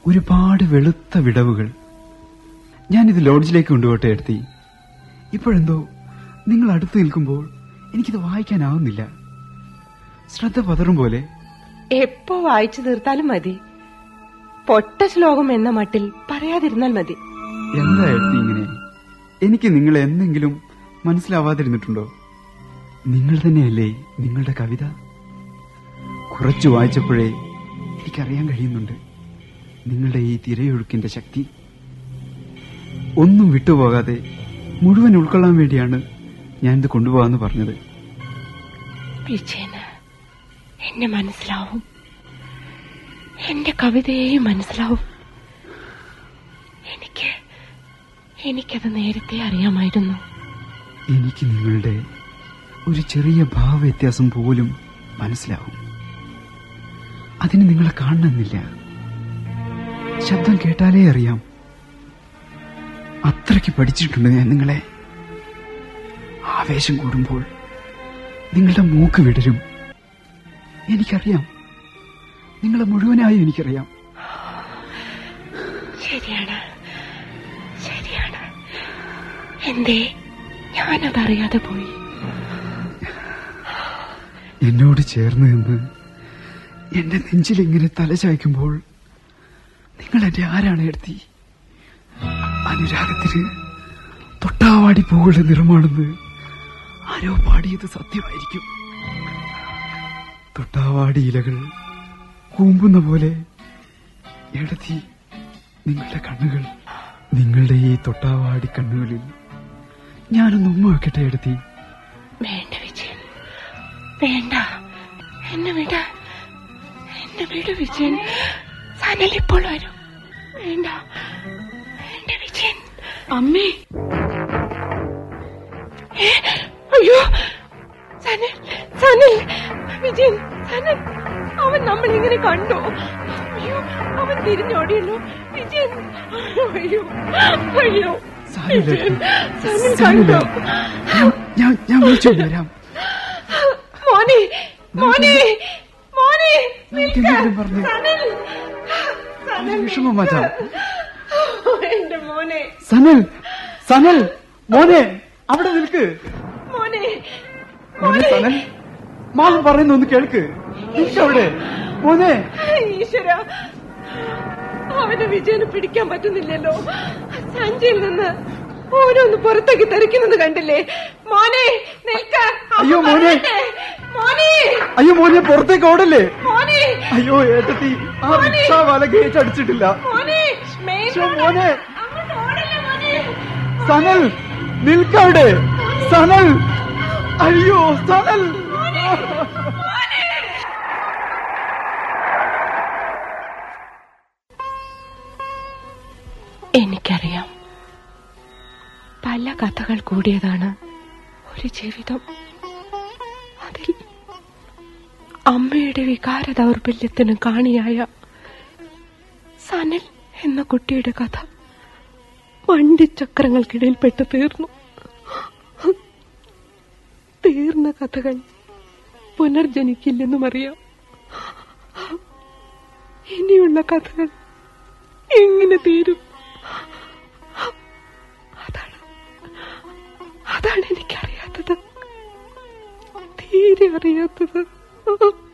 ഒരുപാട് വെളുത്ത വിടവുകൾ ഞാനിത് ലോഡ്ജിലേക്ക് കൊണ്ടുപോട്ടെ എടുത്തി ഇപ്പോഴെന്തോ നിങ്ങൾ അടുത്ത് നിൽക്കുമ്പോൾ എനിക്കിത് വായിക്കാനാവുന്നില്ല ശ്രദ്ധ പതറും പോലെ എപ്പോ വായിച്ചു തീർത്താലും മതി പൊട്ട ശ്ലോകം എന്ന മട്ടിൽ പറയാതിരുന്നാൽ മതി എന്താ എടുത്തി ഇങ്ങനെ എനിക്ക് നിങ്ങളെ എന്തെങ്കിലും മനസ്സിലാവാതിരുന്നിട്ടുണ്ടോ നിങ്ങൾ തന്നെയല്ലേ നിങ്ങളുടെ കവിത കുറച്ചു വായിച്ചപ്പോഴേ എനിക്കറിയാൻ കഴിയുന്നുണ്ട് നിങ്ങളുടെ ഈ തിരയൊഴുക്കിന്റെ ശക്തി ഒന്നും വിട്ടുപോകാതെ മുഴുവൻ ഉൾക്കൊള്ളാൻ വേണ്ടിയാണ് ഞാനിത് കൊണ്ടുപോകാന്ന് പറഞ്ഞത് വിജയന് എന്നെ മനസ്സിലാവും എന്റെ കവിതയെയും മനസ്സിലാവും എനിക്ക് എനിക്കത് നേരത്തെ അറിയാമായിരുന്നു എനിക്ക് നിങ്ങളുടെ ഒരു ചെറിയ ഭാവവ്യത്യാസം പോലും മനസ്സിലാവും അതിന് നിങ്ങളെ കാണണമെന്നില്ല ശബ്ദം കേട്ടാലേ അറിയാം അത്രയ്ക്ക് പഠിച്ചിട്ടുണ്ട് ഞാൻ നിങ്ങളെ ആവേശം കൂടുമ്പോൾ നിങ്ങളുടെ മൂക്ക് വിടരും എനിക്കറിയാം നിങ്ങളെ മുഴുവനായി എനിക്കറിയാം ശരിയാണ് ശരിയാണ് എന്തേ ഞാനതറിയാതെ പോയി എന്നോട് ചേർന്ന് നിന്ന് എന്റെ നെഞ്ചിൽ ഇങ്ങനെ തല ചായ്ക്കുമ്പോൾ നിങ്ങൾ എന്റെ ആരാണ് എടുത്തി അനുരാഗത്തിന് തൊട്ടാവാടി പൂകളുടെ നിറമാണെന്ന് ആരോ പാടിയത് സത്യമായിരിക്കും തൊട്ടാവാടി ഇലകൾ കൂമ്പുന്ന പോലെ എടത്തി നിങ്ങളുടെ കണ്ണുകൾ നിങ്ങളുടെ ഈ തൊട്ടാവാടി കണ്ണുകളിൽ ഞാനൊന്ന് ഉമ്മ വെക്കട്ടെ എടുത്തി വേണ്ട വിജയൻ വേണ്ട എന്നെ വിട എന്നെ വിട വിജയൻ സനൽ ഇപ്പോൾ വരും വേണ്ട വേണ്ട വിജയൻ അമ്മേ ഏ, അയ്യോ സനൽ സനൽ വിജയൻ സനൽ അവൻ നമ്മളിങ്ങനെ കണ്ടു അയ്യോ അവൻ തിരിഞ്ഞോടിയല്ലോ വിജയൻ അയ്യോ അയ്യോ സാരമില്ല. വിജയൻ, സനൽ സാരമില്ല. കണ്ടു ഞാൻ- ഞാൻ ഞാൻ വിളിച്ചോണ്ട് വരാം മോനെ മോനെ മോനെ നിൽക്ക. എന്തെങ്കിലും പറഞ്ഞ് സനൽ സനൽ വിഷമം മാറ്റാം എന്റെ മോനെ സനൽ സനൽ മോനെ അവിടെ നിൽക്ക് മോനെ മോനെ സനൽ മാമ പറയുന്ന ഒന്ന് കേൾക്ക് നിൽക്ക് അവിടെ മോനെ ഈശ്വര അവനെ വിജയന് പിടിക്കാൻ പറ്റുന്നില്ലല്ലോ സഞ്ചിയിൽ നിന്ന് ഓരോന്ന് പുറത്തേക്ക് തെറിക്കുന്നത് കണ്ടില്ലേ മോനെ നിൽക്ക അമ്മ അയ്യോ, മോനെ. പറയട്ടെ. മോനെ അയ്യോ മോനെ പുറത്തേക്ക് ഓടല്ലേ മോനെ അയ്യോ ഏട്ടത്തി ആ റിക്ഷ വല ഗേറ്റ് അടിച്ചിട്ടില്ല മോനെ മെയിൻ ശ്ശോ, റോഡ്. മോനെ. അങ്ങോട്ട് ഓടല്ലേ മോനെ സനൽ നിൽക്കവിടെ സനൽ അയ്യോ സനൽ എനിക്കറിയാം പല കഥകൾ കൂടിയതാണ് ഒരു ജീവിതം അതിൽ അമ്മയുടെ വികാര ദൗർബല്യത്തിന് കാണിയായ സനൽ എന്ന കുട്ടിയുടെ കഥ വണ്ടിച്ചക്രങ്ങൾക്കിടയിൽപ്പെട്ട് തീർന്നു തീർന്ന കഥകൾ പുനർജനിക്കില്ലെന്നും അറിയാം ഇനിയുള്ള കഥകൾ എങ്ങനെ തീരും അതാണ് അതാണ് എനിക്കറിയാത്തത് തീരെ അറിയാത്തത്